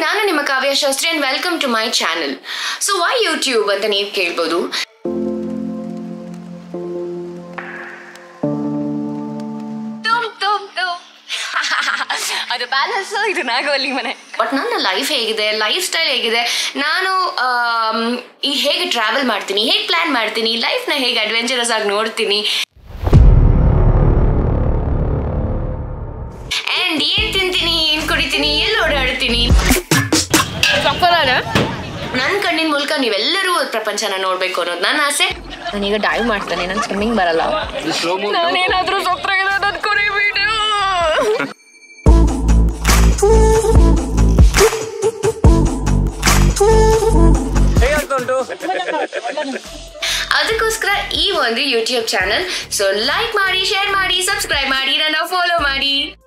ನಾನು ನಿಮ್ಮ Kavya Shastri and welcome to my channel so why YouTube ಅಂತ ನೀವು ಕೇಳ್ಬೋದು ತುಮ್ ತುಮ್ ತುಮ್. ಅದು ಪ್ಯಾಲೇಸ್ ಇದು ನಾಗವಲ್ಲಿ ಮನೆ ಬಟ್ ನನ್ನ ಲೈಫ್ ಹೇಗಿದೆ ಲೈಫ್ ಸ್ಟೈಲ್ ಹೇಗಿದೆ ನಾನು ಆಮ್, ಈ ಹೇಗೆ ಟ್ರಾವೆಲ್ ಮಾಡ್ತೀನಿ ಹೇಗೆ ಪ್ಲಾನ್ ಮಾಡ್ತೀನಿ ಲೈಫ್ನ ಹೇಗೆ ಅಡ್ವೆಂಚರಸ್ ಆಗಿ ನೋಡ್ತೀನಿ ಆ್ಯಂಡ್ ಏನು ತಿಂತೀನಿ ಏನು ಕುಡಿತೀನಿ ಎಲ್ಲಿ ಓಡಾಡ್ತೀನಿ ನನ್ನ ಕಣ್ಣಿನ ಮೂಲಕ ನೀವೆಲ್ಲರೂ ಪ್ರಪಂಚನ ನೋಡಬೇಕು ಅನ್ನೋದು ನನ್ನ ಆಸೆ ನಾನೀಗ ಡೈವ್ ಮಾಡ್ತಾನೆ ನಂಗೆ ಸ್ವಿಮ್ಮಿಂಗ್ ಬರಲ್ಲ ನಾನೇನಾದ್ರೂ ಸೊಪ್ರಾಗ ನನ್ನ ಕುರಿಬಿಡು ಹೇಗಾಗ್ತಾ ಉಂಟು ಅದಕ್ಕೋಸ್ಕರ ಈ ಒಂದು ಯೂಟ್ಯೂಬ್ ಚಾನಲ್ ಸೊ ಲೈಕ್ ಮಾಡಿ ಶೇರ್ ಮಾಡಿ ಸಬ್ಸ್ಕ್ರೈಬ್ ಮಾಡಿ ನನ್ನ ಫಾಲೋ ಮಾಡಿ